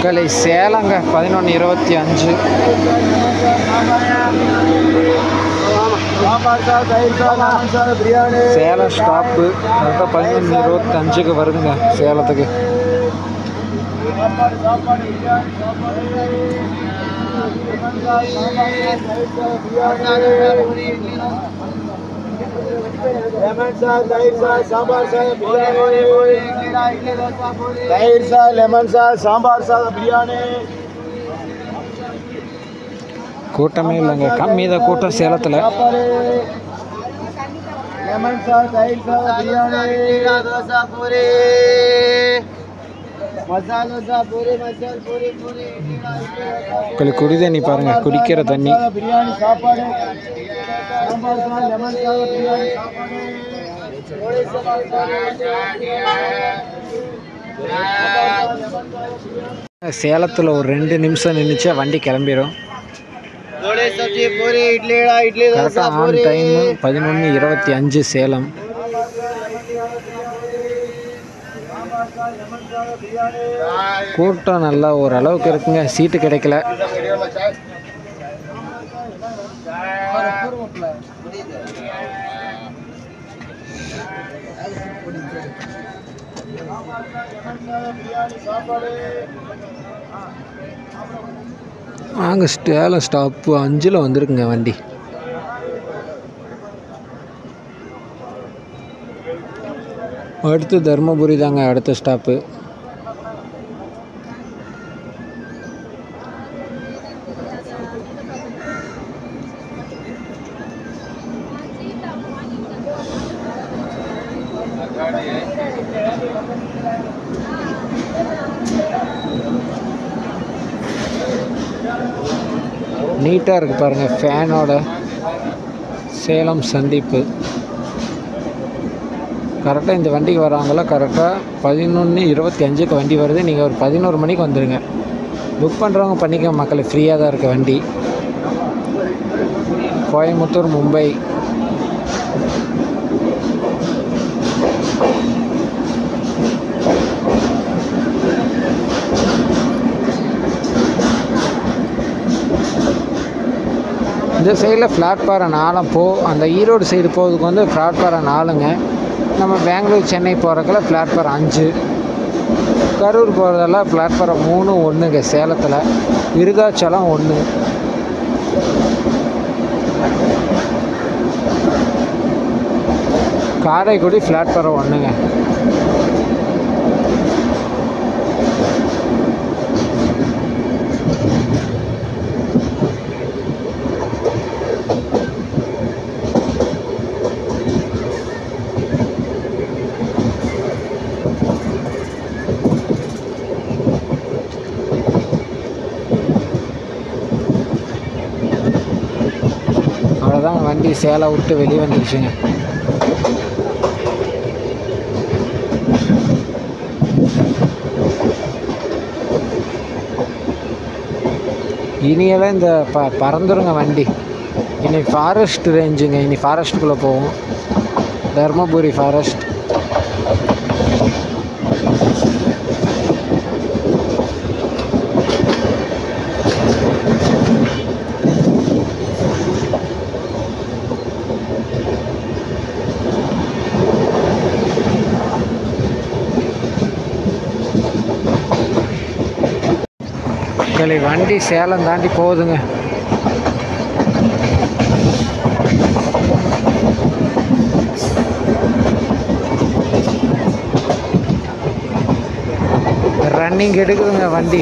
கலை சேலங்க பதினொன்று இருபத்தி அஞ்சு சாம்பார் சார் தயிர் sir lemon sir biryani Salem stop கரெக்டாக பதினொன்று இருபத்தி அஞ்சுக்கு வருதுங்க சேலத்துக்கு சாப்பாடு சாப்பாடு பிரியாணி சாப்பாடு லெமன் சார் சார் தயிர் சார் சாம்பார் சார் பிரியாணி தயிர் sir lemon sir sambar sir biryani கூட்டமே இல்லைங்க கம்மி தான் கூட்டம் சேலத்தில் சாப்பாடு லெமன் சார் தயிர் சார் பிரியாணி தோசை பூரி மசாலா தோசை பூரி மசால் பூரி பூரி உங்களுக்கு குடி தண்ணி பாருங்க குடிக்கிற தண்ணி பிரியாணி சாப்பாடு sambar sir lemon sir biryani சேலத்தில் ஒரு ரெண்டு நிமிஷம் நின்றுச்சா வண்டி கிளம்பிடும் थोड़े सब्जी पूरी इडली इडली கரெக்டாக ஆன் டைமு பதினொன்று இருபத்தி அஞ்சு சேலம் கூட்டம் நல்லா ஓரளவுக்கு இருக்குங்க சீட்டு கிடைக்கல நாங்கள் சேலம் ஸ்டாப்பு அஞ்சில் வந்திருக்குங்க வண்டி அடுத்து தருமபுரி தாங்க அடுத்த ஸ்டாப்பு நீட்டாக இருக்குது பாருங்கள் ஃபேனோட சேலம் சந்திப்பு கரெக்டாக இந்த வண்டிக்கு வராங்களோ கரெக்டாக பதினொன்று இருபத்தி அஞ்சுக்கு வண்டி வருது நீங்கள் ஒரு பதினோரு மணிக்கு வந்துடுங்க புக் பண்ணுறவங்க பண்ணிக்க மக்கள் ஃப்ரீயாக தான் இருக்க வண்டி கோயம்புத்தூர் மும்பை இந்த சைடில் பிளாட்பாரம் நாலும் போ அந்த ஈரோடு சைடு போகிறதுக்கு வந்து பிளாட்பாரம் நாலுங்க நம்ம பெங்களூர் சென்னை போகிறதுக்குள்ள பிளாட்பாரம் அஞ்சு கரூர் போகிறதெல்லாம் பிளாட்பாரம் மூணு ஒன்றுங்க சேலத்தில் விருதாச்சலம் ஒன்று காரைக்குடி பிளாட்பாரம் ஒன்றுங்க அவ்வளோதாங்க வண்டி சேலை விட்டு வெளியே வந்துருச்சுங்க இனியெல்லாம் இந்த ப பறந்துருங்க வண்டி இனி ஃபாரஸ்ட் ரேஞ்சுங்க இனி ஃபாரஸ்ட்டுக்குள்ளே போவோம் தர்மபுரி ஃபாரஸ்ட் கிளி வண்டி சேலம் தாண்டி போகுதுங்க ரன்னிங் எடுக்குதுங்க வண்டி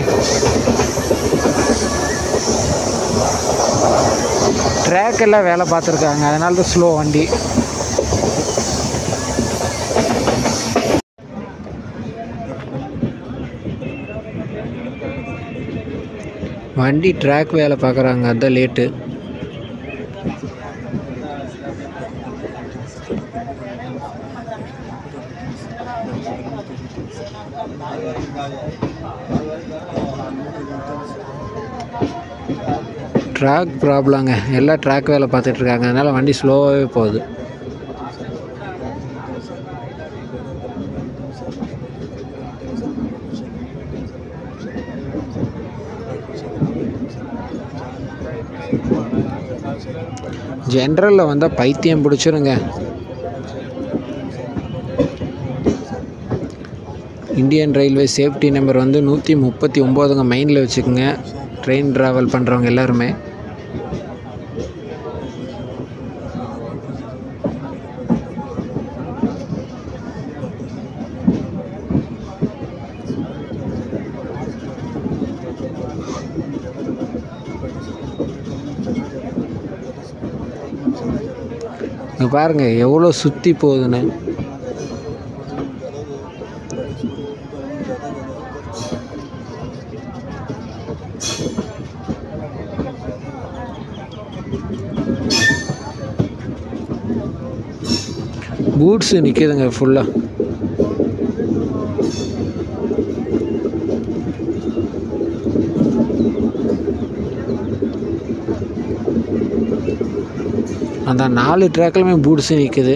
ட்ராக் எல்லாம் வேலை பார்த்துருக்காங்க அதனால தான் ஸ்லோ வண்டி வண்டி ட்ராக் வேலை பார்க்குறாங்க அதான் லேட்டு ட்ராக் ப்ராப்ளங்க எல்லாம் ட்ராக் வேலை பார்த்துட்ருக்காங்க அதனால் வண்டி ஸ்லோவாகவே போகுது ஜென்ரலில் வந்தால் பைத்தியம் பிடிச்சிருங்க இந்தியன் ரயில்வே சேஃப்டி நம்பர் வந்து நூற்றி முப்பத்தி ஒம்போதுங்க மைண்டில் வச்சுக்கோங்க ட்ரெயின் ட்ராவல் பண்ணுறவங்க எல்லாருமே இங்க பாருங்க எவ்வளோ சுற்றி போகுதுன்னு பூட்ஸு நிற்கிதுங்க ஃபுல்லாக அந்த நாலு ட்ராக்லையுமே பூட்ஸு நிற்குது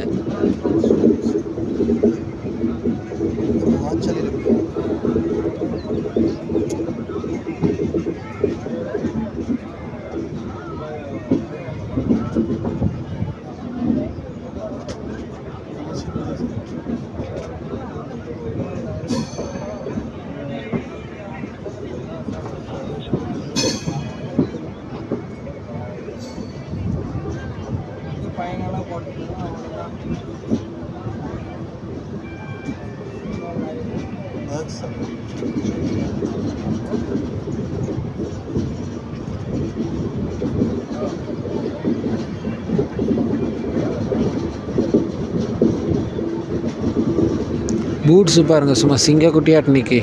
பூட்ஸு பாருங்கள் சும்மா சிங்க குட்டியாட்டு நிற்கி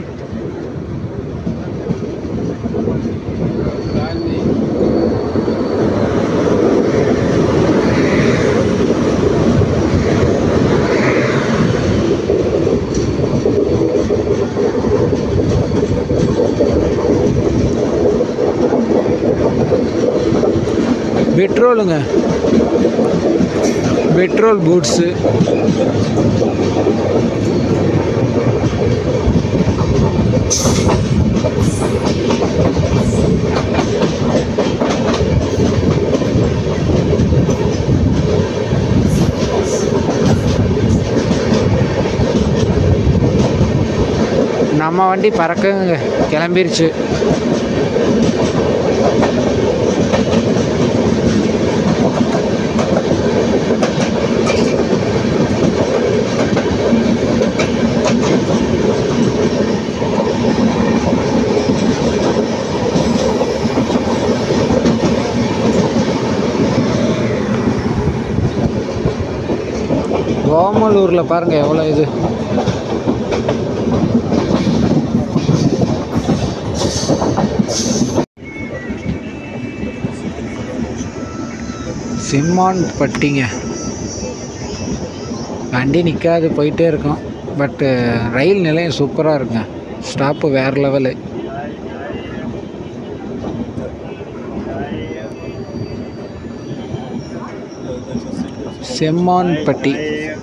பெட்ரோலுங்க பெட்ரோல் பூட்ஸு நம்ம வண்டி பறக்குங்க கிளம்பிருச்சு ஓமலூரில் பாருங்கள் எவ்வளோ இது சிம்மான் பட்டிங்க வண்டி நிற்காது போயிட்டே இருக்கும் பட்டு ரயில் நிலையம் சூப்பராக இருக்குங்க ஸ்டாப்பு வேறு லெவலு செம்மான்பட்டி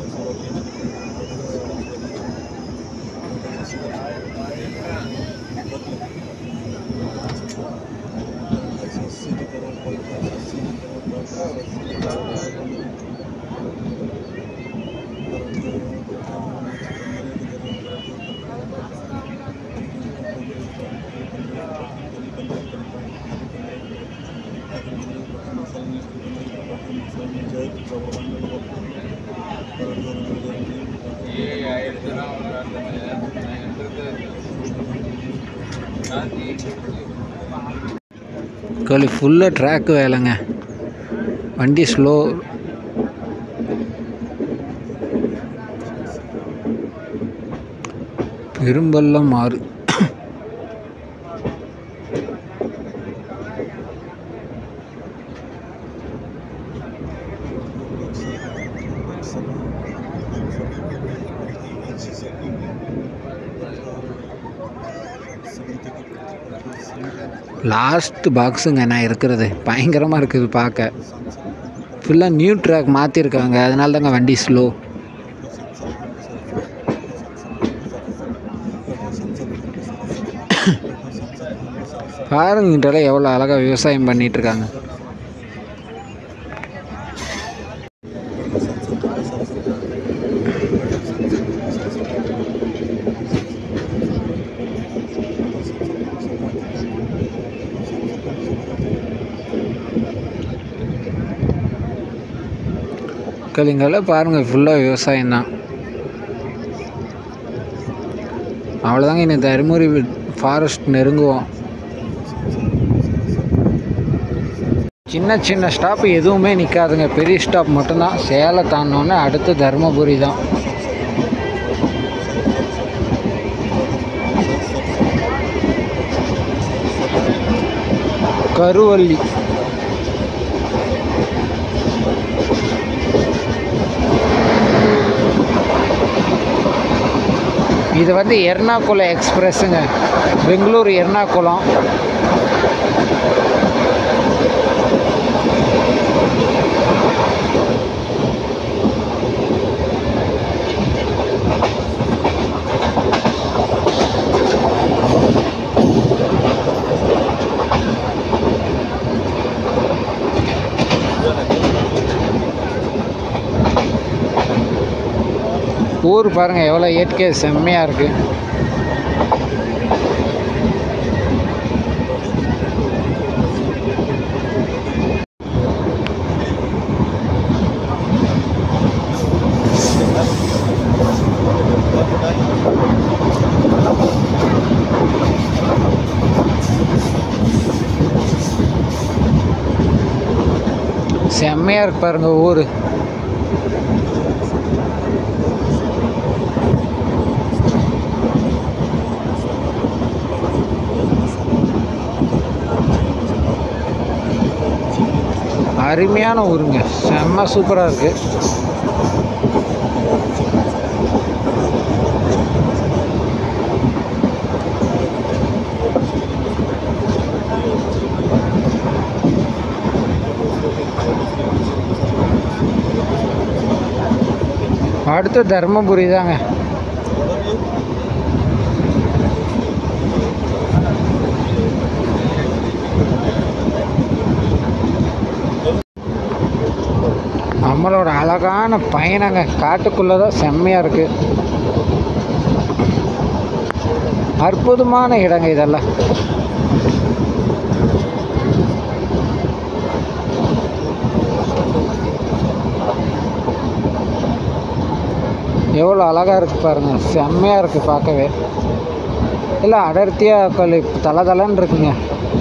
கோழி ஃபுல்லாக ட்ராக் வேலைங்க வண்டி ஸ்லோ பெரும்பள்ளம் ஆறு லாஸ்ட் பாக்ஸுங்க நான் இருக்கிறது பயங்கரமாக இருக்குது பார்க்க ஃபுல்லாக நியூ ட்ராக் மாற்றிருக்காங்க அதனால தாங்க வண்டி ஸ்லோ பாருங்கட்டால எவ்வளோ அழகாக விவசாயம் பண்ணிகிட்ருக்காங்க சொற்களிங்கெல்லாம் பாருங்கள் ஃபுல்லாக விவசாயம் தான் அவ்வளோதாங்க இன்னும் தருமபுரி ஃபாரஸ்ட் நெருங்குவோம் சின்ன சின்ன ஸ்டாப் எதுவுமே நிற்காதுங்க பெரிய ஸ்டாப் மட்டும்தான் சேலை தாண்டினோடனே அடுத்து தருமபுரி தான் கருவள்ளி இது வந்து எர்ணாகுளம் எக்ஸ்பிரஸ்ஸுங்க பெங்களூர் எர்ணாகுளம் ஊர் பாருங்கள் எவ்வளோ இயற்கை செம்மையாக இருக்குது செம்மையாக இருக்கு பாருங்க ஊர் அருமையான ஊருங்க செம்ம சூப்பராக இருக்குது அடுத்து தருமபுரி தாங்க நம்மளோட அழகான பயணங்க காட்டுக்குள்ளே தான் செம்மையாக இருக்குது அற்புதமான இடங்க இதெல்லாம் எவ்வளோ அழகாக இருக்குது பாருங்கள் செம்மையாக இருக்குது பார்க்கவே இல்லை அடர்த்தியாக கல் தலை தலைன்னு இருக்குங்க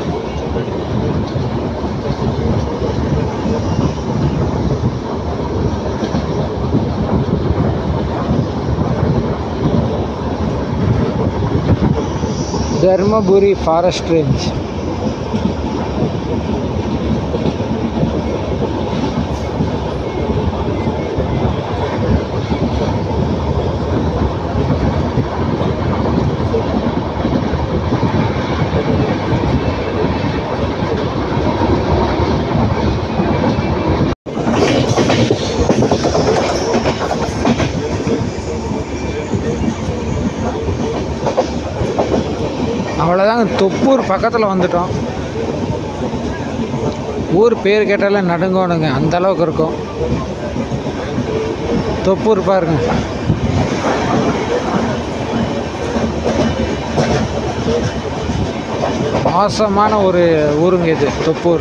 தர்மபுரி ஃபாரஸ்ட் ரேஞ்ச் அவ்வளோதாங்க தொப்பூர் பக்கத்தில் வந்துட்டோம் ஊர் பேர் கேட்டாலே நடுங்கணுங்க அந்த அளவுக்கு இருக்கும் தொப்பூர் பாருங்க மோசமான ஒரு ஊருங்க இது தொப்பூர்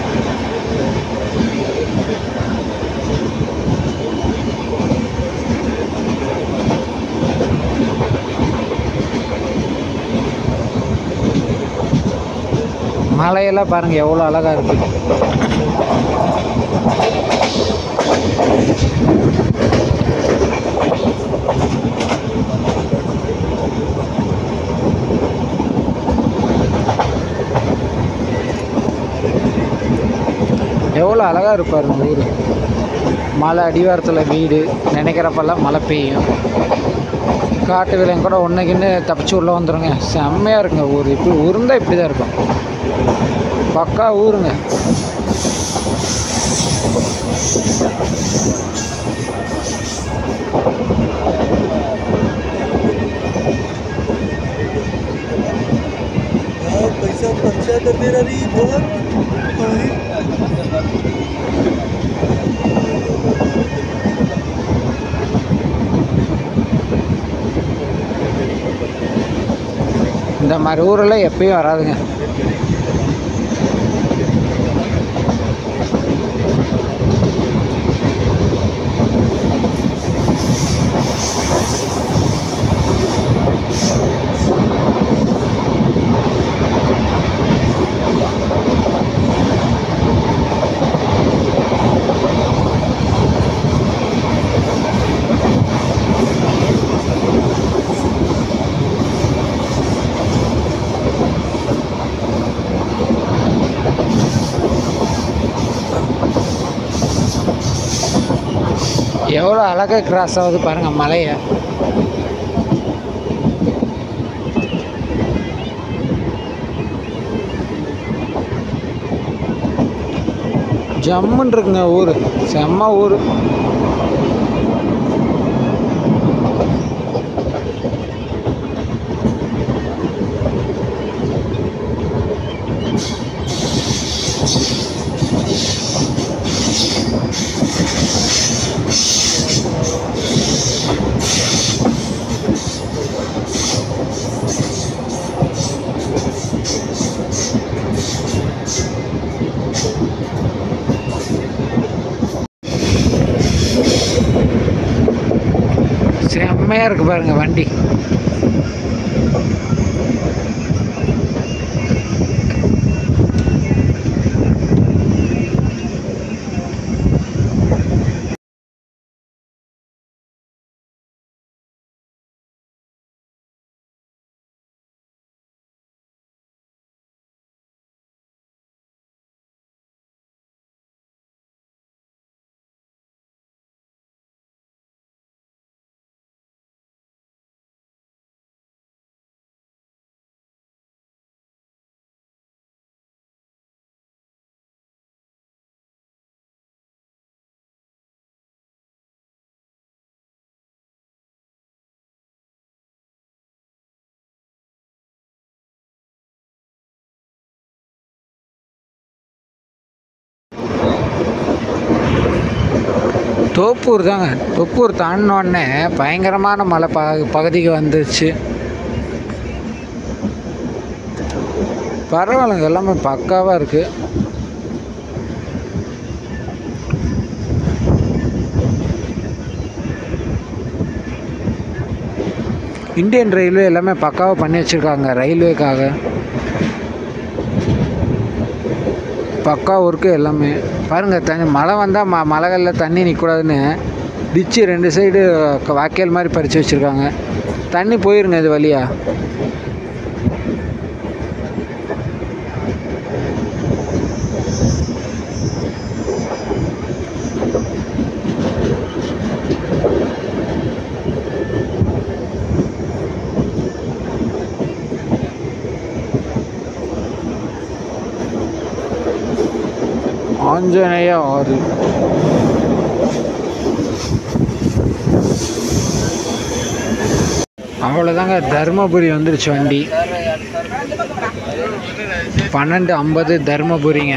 மலையெல்லாம் பாருங்கள் எவ்வளோ அழகாக இருக்குது எவ்வளோ அழகாக இருப்பார் ஊர் மலை அடிவாரத்தில் வீடு நினைக்கிறப்பெல்லாம் மழை பெய்யும் காட்டு விலையும் கூட ஒன்றுக்குன்னு தப்பிச்சு உள்ளே வந்துடுங்க செம்மையாக இருக்குங்க ஊர் இப்படி ஊருந்தா இப்படி தான் இருக்கும் பக்கா ஊருங்க पैसा खर्चा कर दे रही बहुत இந்த மாதிரி ஊரெல்லாம் எப்பயும் வராதுங்க எவ்வளோ அழகாக கிராஸ் ஆகுது பாருங்கள் மலையை ஜம்முன்னு இருக்குங்க ஊர் செம்ம ஊர் செம்மையாக இருக்கு பாருங்க வண்டி தோப்பூர் தாங்க தோப்பூர் தாண்டினோடனே பயங்கரமான மலை ப பகுதிக்கு வந்துருச்சு பரவாயில்லைங்க எல்லாமே பக்காவாக இருக்குது இந்தியன் ரயில்வே எல்லாமே பக்காவாக பண்ணி வச்சுருக்காங்க ரயில்வேக்காக பக்கா ஒர்க்கு எல்லாமே பாருங்கள் தண்ணி மழை வந்தால் ம மலைகளில் தண்ணி நிற்கக்கூடாதுன்னு டிச்சு ரெண்டு சைடு வாக்கியல் மாதிரி பறித்து வச்சுருக்காங்க தண்ணி போயிருங்க இது வழியா ஆஞ்சநேய ஆறு அவ்வளோதாங்க தருமபுரி வந்துருச்சு வண்டி பன்னெண்டு ஐம்பது தருமபுரிங்க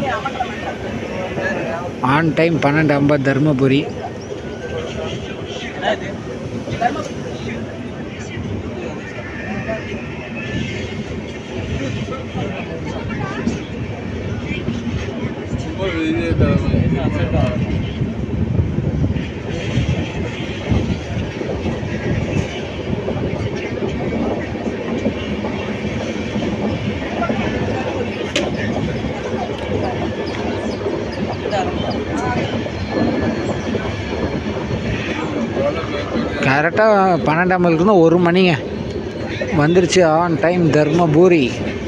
ஆன் டைம் பன்னெண்டு ஐம்பது தருமபுரி கரெக்டாக பன்னெண்டாம் மணிக்கு ஒரு மணிங்க வந்துருச்சு ஆன் டைம் தர்மபுரி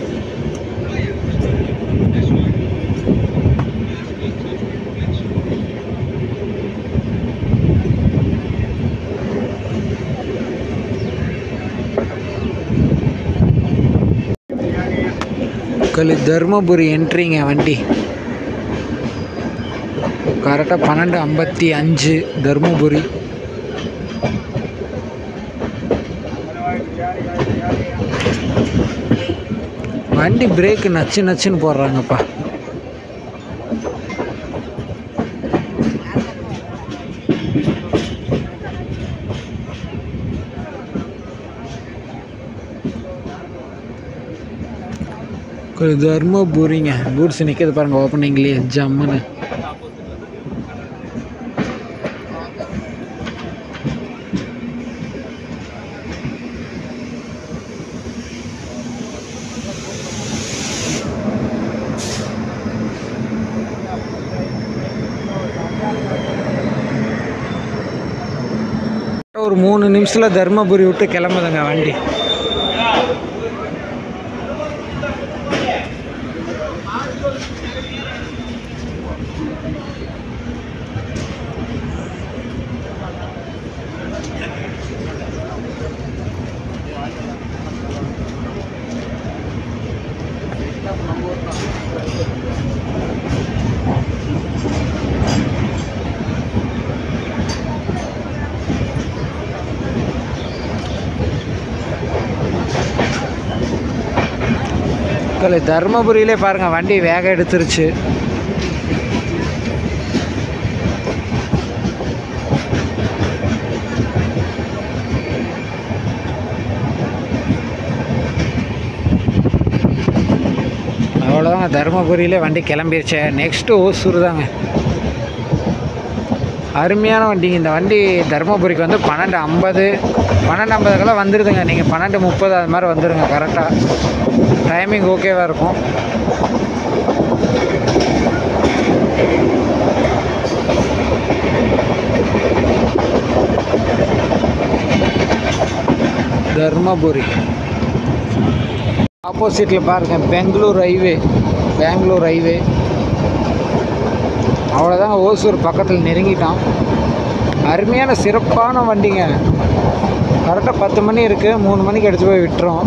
கல் தர்மபுரி என்ட்ரிங்க வண்டி கரெக்டாக பன்னெண்டு ஐம்பத்தி அஞ்சு தர்மபுரி வண்டி பிரேக்கு நச்சு நச்சுன்னு போடுறாங்கப்பா கொஞ்சம் தர்மபுரிங்க பூட்ஸ் நிற்கிது பாருங்க ஓப்பனிங்லேயே ஜம்முன்னு ஒரு மூணு நிமிஷத்தில் தர்மபுரி விட்டு கிளம்புதுங்க வண்டி மக்கள் தருமபுரியிலே பாருங்கள் வண்டி வேகம் எடுத்துருச்சு அவ்வளோதாங்க தருமபுரியிலே வண்டி கிளம்பிருச்சு நெக்ஸ்ட்டு ஓசூர் தாங்க அருமையான வண்டிங்க இந்த வண்டி தருமபுரிக்கு வந்து பன்னெண்டு ஐம்பது பன்னெண்டு ஐம்பதுக்கெல்லாம் வந்துடுதுங்க நீங்கள் பன்னெண்டு முப்பது அது மாதிரி வந்துடுங்க கரெக்டாக டைமிங் ஓகேவாக இருக்கும் தர்மபுரி ஆப்போசிட்டில் பாருங்கள் பெங்களூர் ஹைவே பெங்களூர் ஹைவே அவ்வளோதாங்க ஓசூர் பக்கத்தில் நெருங்கிட்டோம் அருமையான சிறப்பான வண்டிங்க கரெக்டாக பத்து மணி இருக்குது மூணு மணிக்கு எடுத்து போய் விட்டுரும்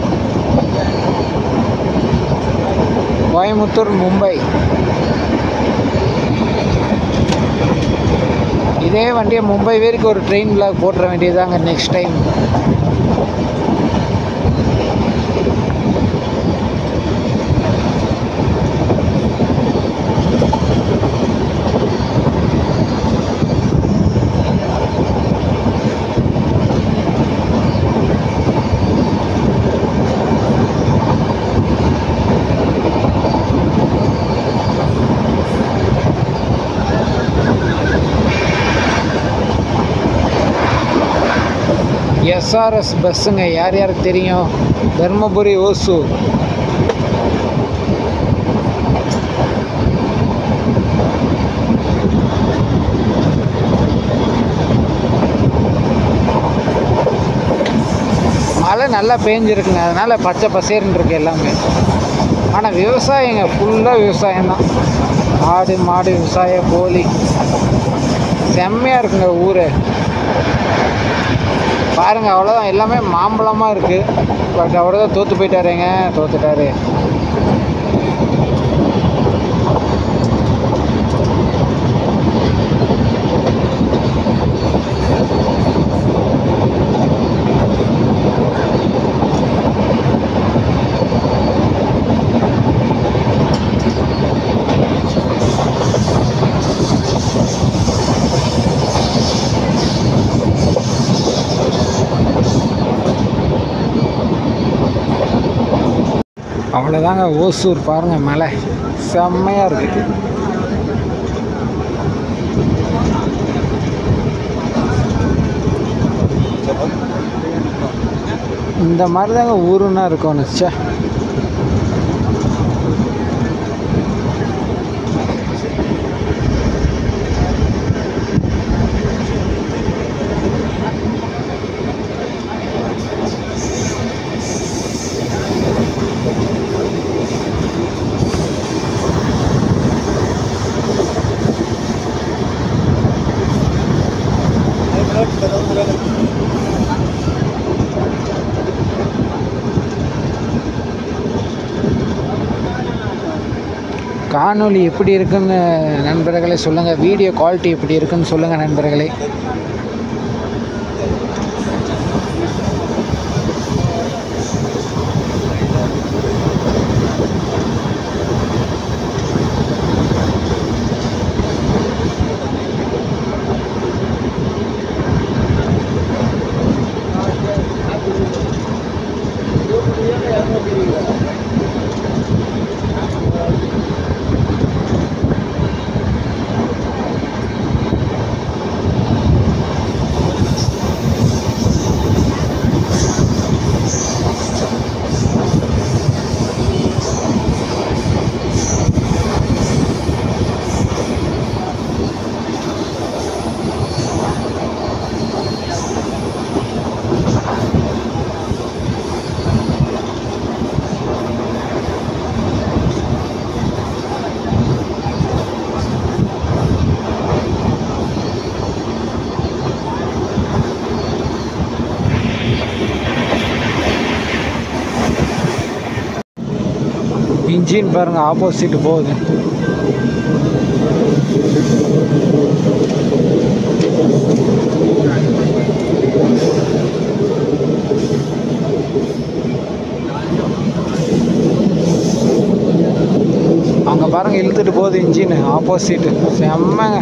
கோயம்புத்தூர் மும்பை இதே வண்டியை மும்பை வரைக்கும் ஒரு ட்ரெயின் பிளாக் போட்டுற வேண்டியதாங்க நெக்ஸ்ட் டைம் எஸ்ஆர்எஸ் பஸ்ஸுங்க யார் யாருக்கு தெரியும் தர்மபுரி ஓசூர் மழை நல்லா பேஞ்சிருக்குங்க அதனால் பச்சை பசேர்னு இருக்கு எல்லாமே ஆனால் விவசாயங்க ஃபுல்லாக விவசாயம் தான் ஆடு மாடு விவசாயம் கோழி செம்மையாக இருக்குங்க ஊர் பாருங்க அவ்வளோதான் எல்லாமே மாம்பழமாக இருக்குது பட் அவர் தான் தோற்று போயிட்டாருங்க தோத்துட்டாரு அவ்வளோதாங்க ஓசூர் பாருங்கள் மலை செம்மையாக இருக்குது இந்த மாதிரி தாங்க ஊருன்னா இருக்கணும் ச்சே காணொளி எப்படி இருக்குன்னு நண்பர்களே சொல்லுங்கள் வீடியோ குவாலிட்டி எப்படி இருக்குன்னு சொல்லுங்கள் நண்பர்களே இன்ஜின் பாருங்கள் ஆப்போசிட் போகுது அங்கே பாருங்கள் இழுத்துட்டு போகுது இன்ஜின் ஆப்போசிட்டு செம்மங்க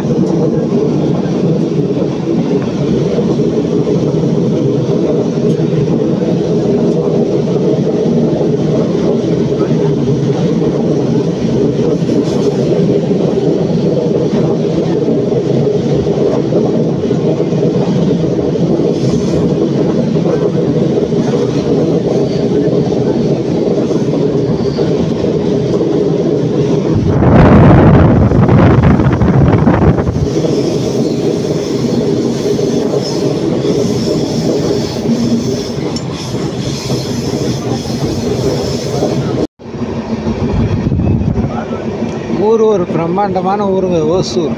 ஊர் ஒரு பிரம்மாண்டமான ஊருங்க ஓசூர்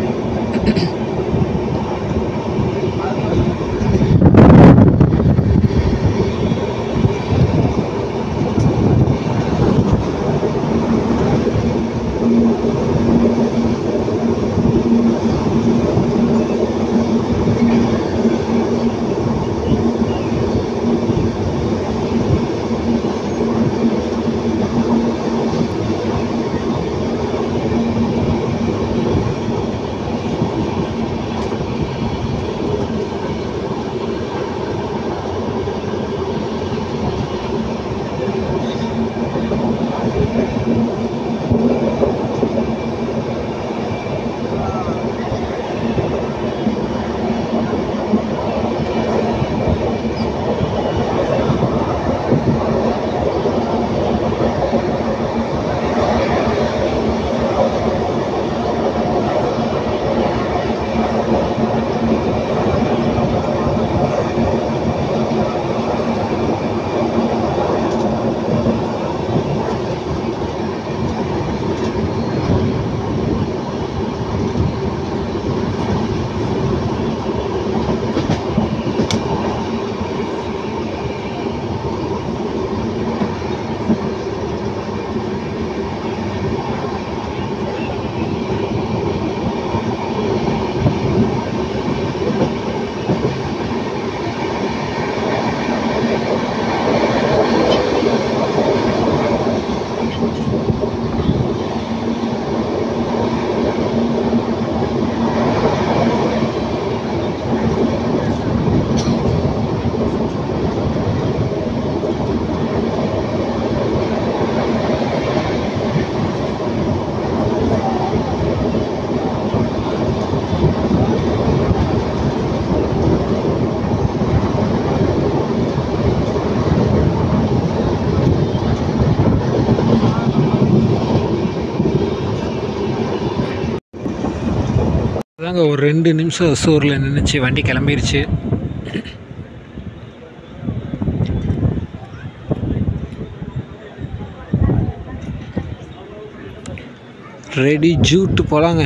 அதாங்க ஒரு ரெண்டு நிமிஷம் ஒசூரில் நின்றுச்சு வண்டி கிளம்பிருச்சு ரெடி ஜூட்டு போலாங்க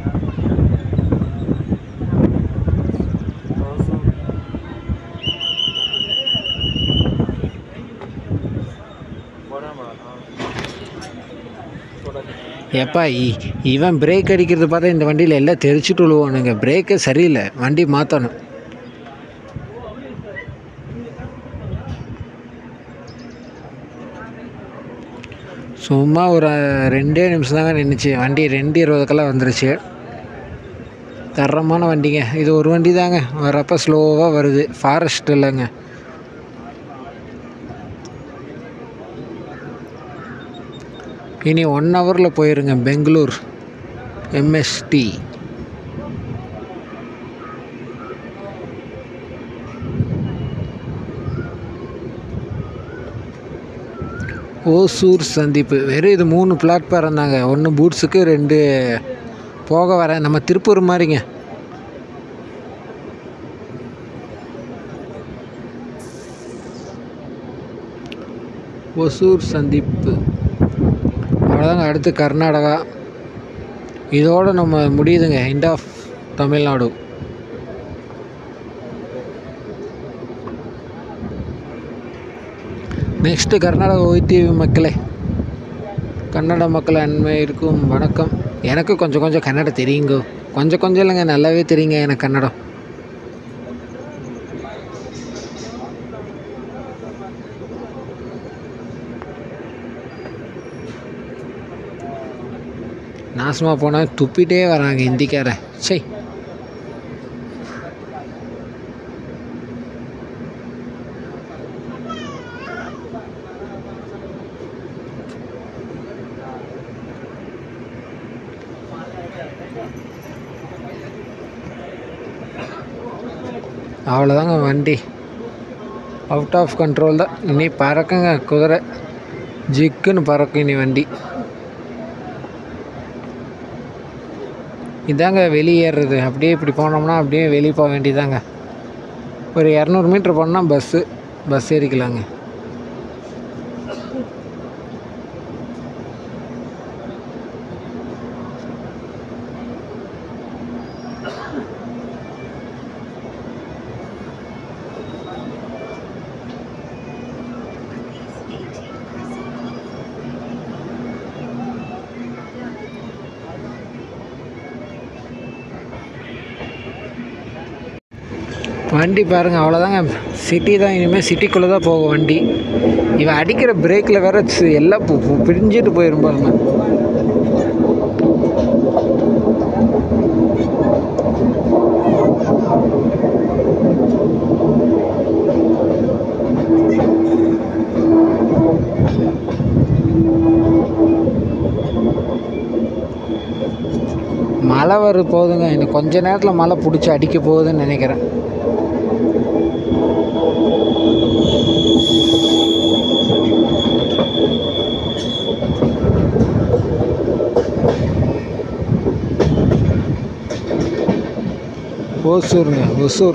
ஏப்பா இ- இவன் பிரேக் அடிக்கிறது பார்த்தா இந்த வண்டியில் எல்லாம் தெரிச்சுட்டு விழுவானுங்க பிரேக்கே சரியில்லை வண்டி மாற்றணும் சும்மா ஒரு அஹ், ரெண்டே நிமிஷம் தாங்க நின்றுச்சு வண்டி ரெண்டு இருபதுக்கெல்லாம் வந்துருச்சு தரமான வண்டிங்க இது ஒரு வண்டி தாங்க வரப்போ ஸ்லோவாக வருது ஃபாரஸ்ட் இல்லைங்க இனி ஒன் ஹவரில் போயிருங்க பெங்களூர் எம்எஸ்டி ஓசூர் சந்திப்பு வெறும் இது மூணு பிளாட்ஃபாரம் தாங்க ஒன்று பூட்ஸுக்கு ரெண்டு போக வர நம்ம திருப்பூர் மாதிரிங்க ஒசூர் சந்திப்பு அவ்வளோதாங்க அடுத்து கர்நாடகா இதோடு நம்ம முடியுதுங்க end of Tamil Nadu next Karnataka YTV மக்களே கன்னட மக்கள் அன்மையிருக்கும் வணக்கம் எனக்கு கொஞ்சம் கொஞ்சம் கன்னடம் தெரியுங்க கொஞ்சம் கொஞ்சம் இல்லைங்க நல்லாவே தெரியுங்க எனக்கு கன்னடம் நாசமாக போனால் துப்பிட்டே வராங்க ஹிந்திக்கார சை அவ்வளோதாங்க வண்டி அவுட் ஆஃப் கண்ட்ரோல் தான் இனி பறக்குங்க குதிரை ஜிக்குன்னு பறக்கும் இனி வண்டி இதாங்க வெளியேறது அப்படியே இப்படி போனோம்னா அப்படியே வெளியே போக வேண்டியதாங்க ஒரு இரநூறு மீட்ரு போனால் பஸ்ஸு பஸ் ஏறிக்கலாங்க வண்டி பாருங்கள் அவ்வளோதாங்க சிட்டி தான் இனிமேல் சிட்டிக்குள்ளே தான் போகும் வண்டி இவன் அடிக்கிற பிரேக்கில் வேற சி- எல்லாம் பு- பு- பிரிஞ்சிட்டு போயிரும் பாருங்க மழை வர போகுதுங்க இன்னும் கொஞ்ச நேரத்தில் மழை பிடிச்சி அடிக்க போகுதுன்னு நினைக்கிறேன் ஓசூருங்க ஒசூர்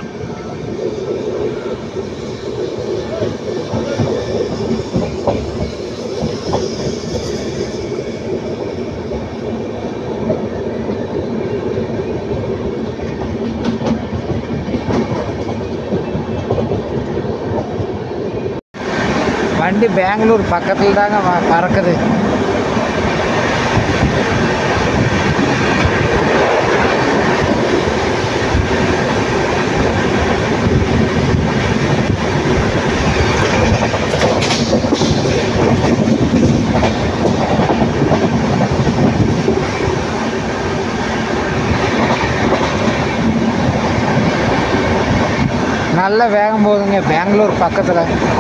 வண்டி பெங்களூர் பக்கத்தில் தாங்க வ- பறக்குது நல்ல வேகம் போகுதுங்க பெங்களூர் பக்கத்தில்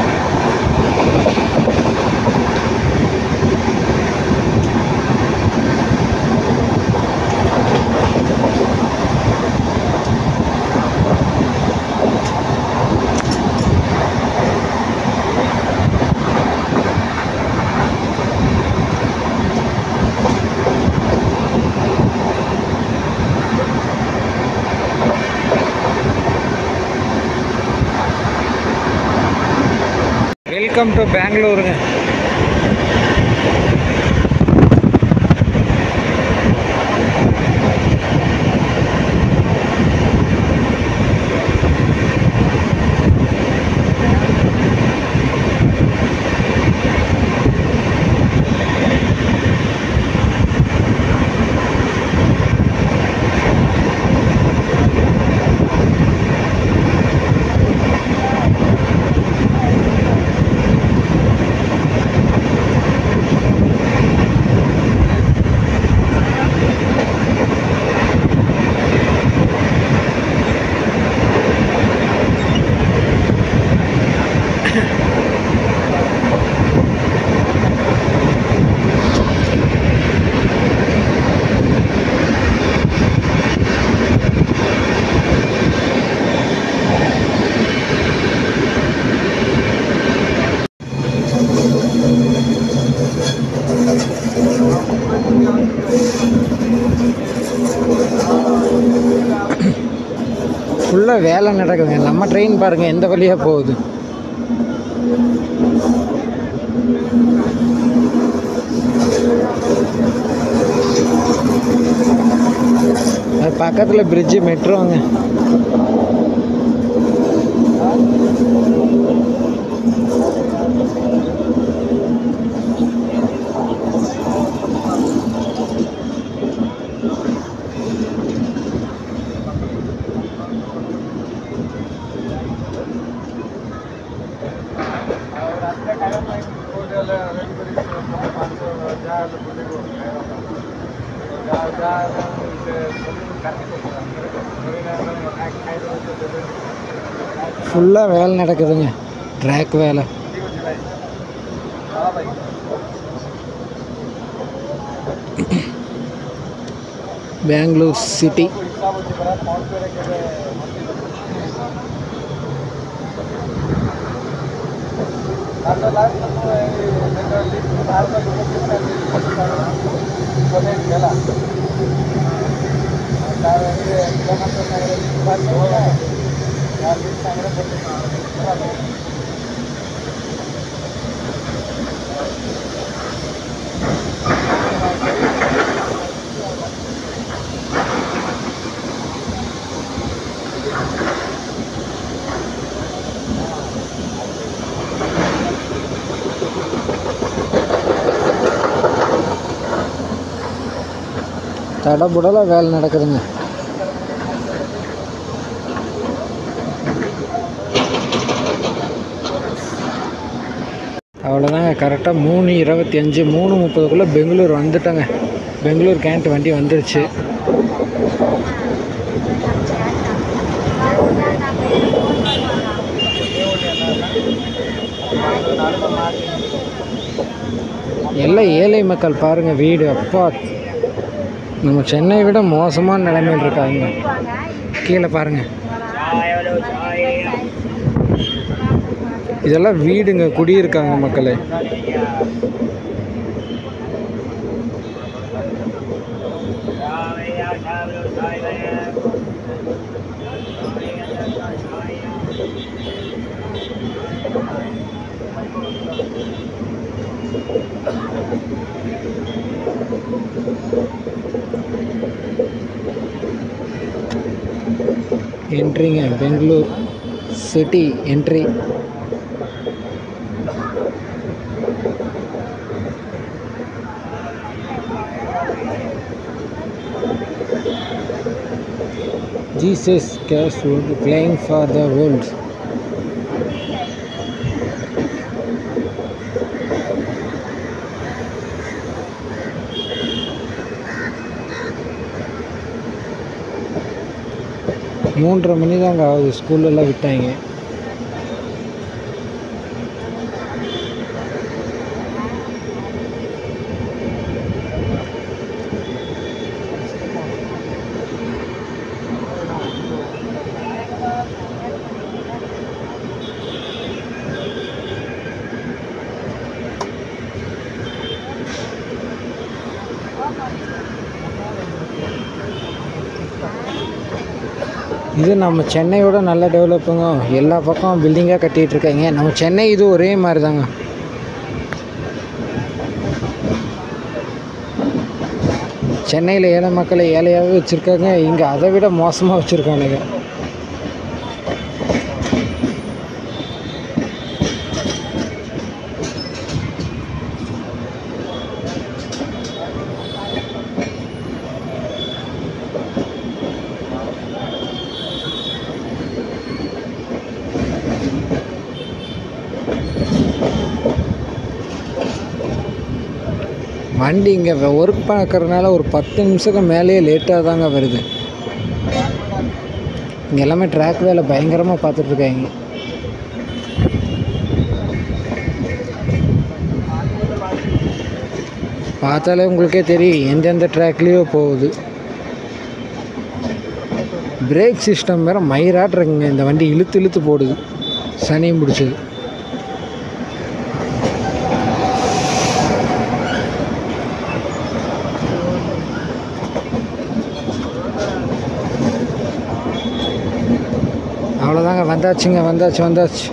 வெல்கம் டு பெங்களூருங்க ஃபுல்லாக வேலை நடக்குதுங்க நம்ம ட்ரெயின் பாருங்கள் எந்த வழியாக போகுது அது பக்கத்தில் பிரிட்ஜு மெட்ரோங்க ஃபுல்லாக வேலை நடக்குதுங்க ட்ராக் வேலை பெங்களூர் சிட்டி தடபுடலாக வேலை நடக்குதுங்க அவ்வளோதாங்க கரெக்டாக மூணு இருபத்தி அஞ்சு மூணு முப்பதுக்குள்ளே பெங்களூர் வந்துட்டோங்க பெங்களூர் கேண்ட் வண்டி வந்துருச்சு எல்லாம் ஏழை மக்கள் பாருங்கள் வீடு அப்பா நம்ம சென்னையை விட மோசமான நிலைமையில் இருக்காங்க கீழே பாருங்கள் இதெல்லாம் வீடுங்க குடியிருக்காங்க மக்களே என்ட்ரிங்க Bangalore city entry Jesus Cashwood playing for the Wolves. மூன்றரை மணி தாங்க ஆகுது ஸ்கூல்லலாம் விட்டாங்க இது நம்ம சென்னையோட நல்ல டெவலப்புங்க எல்லா பக்கம் பில்டிங்காக கட்டிகிட்டு இருக்காங்க நம்ம சென்னை இது ஒரே மாதிரி தாங்க சென்னையில் ஏழை மக்களை ஏழையாகவே வச்சுருக்காங்க இங்கே அதை விட மோசமாக வச்சுருக்கானுங்க வண்டி இங்கே ஒர்க் பார்க்கறதுனால ஒரு பத்து நிமிஷத்துக்கு மேலேயே லேட்டாக தாங்க வருது இங்கே எல்லாமே ட்ராக் வேலை பயங்கரமாக பார்த்துட்ருக்காங்க பார்த்தாலே உங்களுக்கே தெரியும் எந்தெந்த ட்ராக்லேயோ போகுது பிரேக் சிஸ்டம் வேறு மயிராட்டு இருக்குங்க இந்த வண்டி இழுத்து இழுத்து போடுது சனியும் பிடிச்சது அவ்வளோதாங்க வந்தாச்சுங்க வந்தாச்சு வந்தாச்சு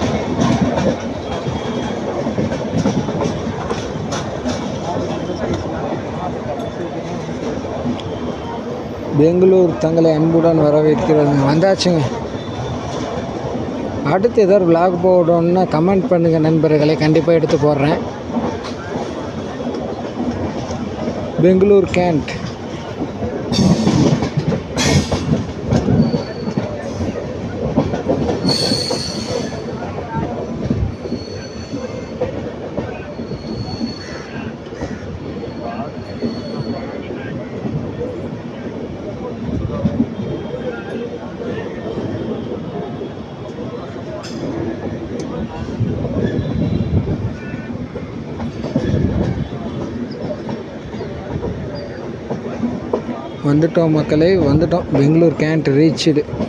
பெங்களூர் தங்களை அன்புடன் வரவேற்கிறதுங்க வந்தாச்சுங்க அடுத்து ஏதாவது விலாக் போடணுன்னா கமெண்ட் பண்ணுங்கள் நண்பர்களை கண்டிப்பாக எடுத்து போடுறேன் பெங்களூர் கேண்ட் வந்துட்டோம் மக்களே வந்துட்டோம் பெங்களூர் கேண்ட் ரீச்சுடு